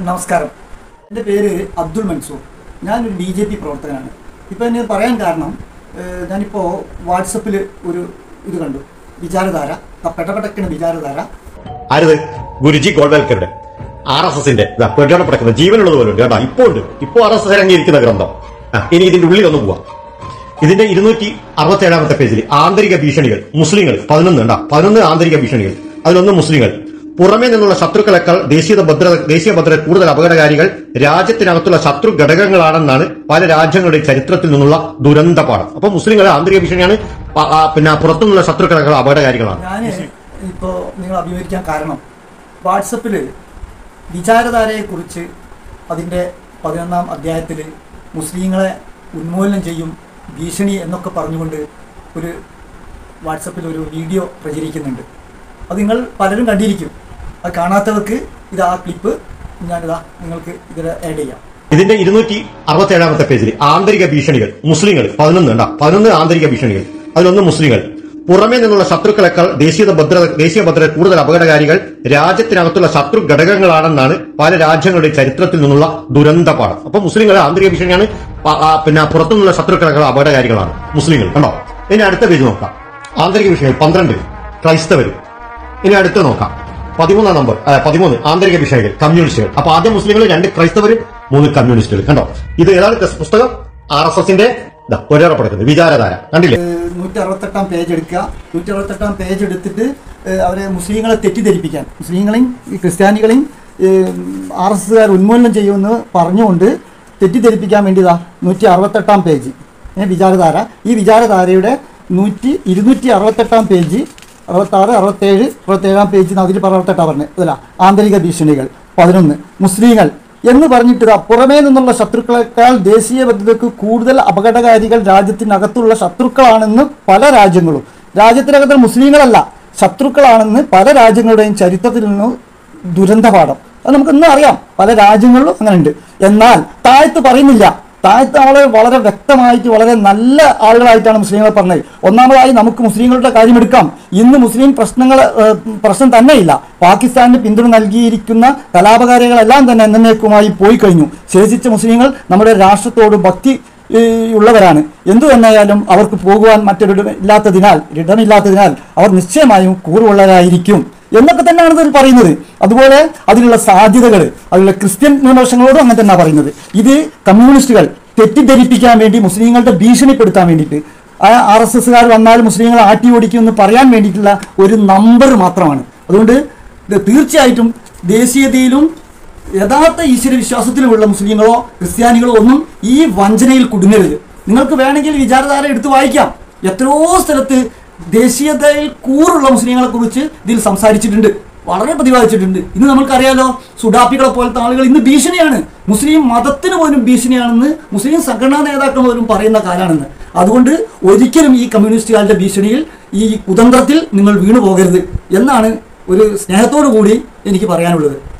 നമസ്കാരം എൻ്റെ പേര് അബ്ദുൾ മൻസൂർ ഞാനൊരു ബി ജെ പി പ്രവർത്തകനാണ് ഇപ്പോൾ എന്നെ പറയാൻ കാരണം ഏഹ്, ഞാനിപ്പോൾ വാട്സപ്പിൽ ഒരു ഇത് കണ്ടു വിചാരധാര ആ പെട്ടപ്പെട്ടക്കുന്ന വിചാരധാര ആരത് ഗുരുജി ഗോൾവൽക്കറുടെ ആർ എസ് എസിന്റെ പെട്ടോടെ കിടക്കുന്ന ജീവനുള്ളത് പോലെ ഉണ്ട് കേട്ടോ ഇപ്പോൾ ഉണ്ട് ഇപ്പോൾ ആർ എസ് എസ് ഇറങ്ങിയിരിക്കുന്ന ഗ്രന്ഥം ആ, ഇനി ഇതിന്റെ ഉള്ളിൽ ഒന്ന് പോവാം ഇതിന്റെ ഇരുന്നൂറ്റി അറുപത്തി ഏഴാമത്തെ പേജിൽ ആന്തരിക ഭീഷണികൾ മുസ്ലിങ്ങൾ പതിനൊന്ന് ഉണ്ടാ പതിനൊന്ന് ആന്തരിക ഭീഷണികൾ അതിലൊന്ന് മുസ്ലിങ്ങൾ പുറമേ നിന്നുള്ള ശത്രുക്കളെക്കാൾ ദേശീയ ഭദ്രത ദേശീയ ഭദ്രത കൂടുതൽ അപകടകാരികൾ രാജ്യത്തിനകത്തുള്ള ശത്രു ഘടകങ്ങളാണെന്നാണ് പല രാജ്യങ്ങളുടെയും ചരിത്രത്തിൽ നിന്നുള്ള ദുരന്ത പാഠം അപ്പൊ മുസ്ലിങ്ങൾ ആന്തരിക ഭീഷണിയാണ് പ- ആ, പിന്നെ പുറത്തുനിന്നുള്ള ശത്രുക്കളെക്കാൾ അപകടകാരികളാണ് ഞാൻ ഇപ്പോൾ നിങ്ങൾ അഭിമുഖിക്കാൻ കാരണം വാട്സപ്പിൽ വിചാരധാരയെക്കുറിച്ച് അതിൻ്റെ പതിനൊന്നാം അധ്യായത്തിൽ മുസ്ലിങ്ങളെ ഉന്മൂലനം ചെയ്യും ഭീഷണി എന്നൊക്കെ പറഞ്ഞുകൊണ്ട് ഒരു വാട്സപ്പിൽ ഒരു വീഡിയോ പ്രചരിക്കുന്നുണ്ട് അത് നിങ്ങൾ പലരും കണ്ടിരിക്കും അത് കാണാത്തവർക്ക് ഇത് ആ ക്ലിപ്പ് ഞാനിതാ നിങ്ങൾക്ക് ഇതിൽ ആഡ് ചെയ്യാം ഇതിന്റെ ഇരുന്നൂറ്റി അറുപത്തി ഏഴാമത്തെ പേജിൽ ആന്തരിക ഭീഷണികൾ മുസ്ലിങ്ങൾ പതിനൊന്ന് ഉണ്ടാ പതിനൊന്ന് ആന്തരിക ഭീഷണികൾ അതിലൊന്ന് മുസ്ലിങ്ങൾ പുറമേ നിന്നുള്ള ശത്രുക്കളെക്കാൾ ദേശീയ ഭദ്രത ദേശീയ ഭദ്രത കൂടുതൽ അപകടകാരികൾ രാജ്യത്തിനകത്തുള്ള ശത്രു ഘടകങ്ങളാണെന്നാണ് പല രാജ്യങ്ങളുടെയും ചരിത്രത്തിൽ നിന്നുള്ള ദുരന്ത പാഠം അപ്പൊ മുസ്ലിങ്ങൾ ആന്തരിക ഭീഷണിയാണ് പ- ആ, പിന്നെ പുറത്തുനിന്നുള്ള ശത്രുക്കളെക്കാൾ അപകടകാരികളാണ് മുസ്ലിങ്ങൾ കണ്ടോ ഇനി അടുത്ത പേജ് നോക്കാം ആന്തരിക ഭീഷണികൾ പന്ത്രണ്ട് ക്രൈസ്തവർ ഇനി അടുത്ത് നോക്കാം പതിമൂന്നാം നമ്പർ ആ, പതിമൂന്ന് ആന്തരിക ഭീഷണികൾ കമ്മ്യൂണിസ്റ്റുകൾ അപ്പൊ ആദ്യം മുസ്ലിങ്ങൾ രണ്ട് ക്രൈസ്തവർ മൂന്ന് കമ്മ്യൂണിസ്റ്റുകൾ കണ്ടോ ഇത് ഏതാണ് ക- പുസ്തകം ആർ എസ് എസിന്റെ ഒരേറെപ്പെടുക്കുന്നത് വിചാരധാര കണ്ടില്ലേ നൂറ്റി അറുപത്തെട്ടാം പേജ് എടുക്കുക നൂറ്റി അറുപത്തെട്ടാം പേജ് എടുത്തിട്ട് ഏഹ്, അവരെ മുസ്ലിങ്ങളെ തെറ്റിദ്ധരിപ്പിക്കാൻ മുസ്ലിങ്ങളെയും ഈ ക്രിസ്ത്യാനികളെയും ആർ എസ് എസ്സുകാർ ഉന്മൂലനം ചെയ്യുമെന്ന് പറഞ്ഞുകൊണ്ട് തെറ്റിദ്ധരിപ്പിക്കാൻ വേണ്ടിയതാ നൂറ്റി അറുപത്തെട്ടാം പേജ് ഏഹ്, വിചാരധാര ഈ വിചാരധാരയുടെ നൂറ്റി ഇരുന്നൂറ്റി അറുപത്തെട്ടാം പേജ് അറുപത്താറ് അറുപത്തേഴ് അറുപത്തേഴാം പേജിൽ അതിൽ അറുപത്തെട്ടാണ് പറഞ്ഞത് അതല്ല ആന്തരിക ഭീഷണികൾ പതിനൊന്ന് മുസ്ലിങ്ങൾ എന്ന് പറഞ്ഞിട്ട് ഇതാ പുറമേ നിന്നുള്ള ശത്രുക്കളെക്കാൾ ദേശീയ ഭദ്രതയ്ക്ക് കൂടുതൽ അപകടകാരികൾ രാജ്യത്തിനകത്തുള്ള ശത്രുക്കളാണെന്ന് പല രാജ്യങ്ങളും രാജ്യത്തിനകത്ത് മുസ്ലിങ്ങളല്ല ശത്രുക്കളാണെന്ന് പല രാജ്യങ്ങളുടെയും ചരിത്രത്തിൽ നിന്ന് ദുരന്തപാഠം അത് നമുക്ക് ഇന്നും അറിയാം പല രാജ്യങ്ങളിലും അങ്ങനെ ഉണ്ട് എന്നാൽ താഴത്ത് പറയുന്നില്ല താഴത്ത് ആളെ വളരെ വ്യക്തമായിട്ട് വളരെ നല്ല ആളുകളായിട്ടാണ് മുസ്ലിങ്ങൾ പറഞ്ഞത് ഒന്നാമതായി നമുക്ക് മുസ്ലിങ്ങളുടെ കാര്യം എടുക്കാം ഇന്ന് മുസ്ലിം പ്രശ്നങ്ങൾ ഏഹ്, പ്രശ്നം തന്നെയില്ല പാകിസ്ഥാനിന് പിന്തുണ നൽകിയിരിക്കുന്ന കലാപകാരികളെല്ലാം തന്നെ എന്നേക്കുമായി പോയി കഴിഞ്ഞു ശേഷിച്ച മുസ്ലിങ്ങൾ നമ്മുടെ രാഷ്ട്രത്തോട് ഭക്തി ഏഹ്, ഉള്ളവരാണ് എന്തു തന്നെയായാലും അവർക്ക് പോകുവാൻ മറ്റൊരു ഇല്ലാത്തതിനാൽ ഇടമില്ലാത്തതിനാൽ അവർ നിശ്ചയമായും കൂറുള്ളവരായിരിക്കും എന്നൊക്കെ തന്നെയാണ് ഇതിൽ പറയുന്നത് അതുപോലെ അതിനുള്ള സാധ്യതകൾ അതിലുള്ള ക്രിസ്ത്യൻ ന്യൂനപക്ഷങ്ങളോടും അങ്ങനെ തന്നെയാണ് പറയുന്നത് ഇത് കമ്മ്യൂണിസ്റ്റുകൾ തെറ്റിദ്ധരിപ്പിക്കാൻ വേണ്ടി മുസ്ലിങ്ങളുടെ ഭീഷണിപ്പെടുത്താൻ വേണ്ടിയിട്ട് ആ ആർ എസ് എസ്സുകാർ വന്നാൽ മുസ്ലിങ്ങളെ ആട്ടി ഓടിക്കുമെന്ന് പറയാൻ വേണ്ടിയിട്ടുള്ള ഒരു നമ്പർ മാത്രമാണ് അതുകൊണ്ട് ഇത് തീർച്ചയായിട്ടും ദേശീയതയിലും യഥാർത്ഥ ഈശ്വര വിശ്വാസത്തിലുമുള്ള മുസ്ലിങ്ങളോ ക്രിസ്ത്യാനികളോ ഒന്നും ഈ വഞ്ചനയിൽ കുടുങ്ങരുത് നിങ്ങൾക്ക് വേണമെങ്കിൽ വിചാരധാര എടുത്ത് വായിക്കാം എത്രയോ സ്ഥലത്ത് ദേശീയതയിൽ കൂറുള്ള മുസ്ലിങ്ങളെ കുറിച്ച് ഇതിൽ സംസാരിച്ചിട്ടുണ്ട് വളരെ പ്രതിപാദിച്ചിട്ടുണ്ട് ഇന്ന് നമുക്കറിയാലോ സുഡാപ്പികളെ പോലത്തെ ആളുകൾ ഇന്ന് ഭീഷണിയാണ് മുസ്ലിം മതത്തിന് പോലും ഭീഷണിയാണെന്ന് മുസ്ലിം സംഘടനാ നേതാക്കൾ പോലും പറയുന്ന കാലാണെന്ന് അതുകൊണ്ട് ഒരിക്കലും ഈ കമ്മ്യൂണിസ്റ്റുകാരുടെ ഭീഷണിയിൽ ഈ കുതന്ത്രത്തിൽ നിങ്ങൾ വീണു പോകരുത് എന്നാണ് ഒരു സ്നേഹത്തോടു കൂടി എനിക്ക് പറയാനുള്ളത്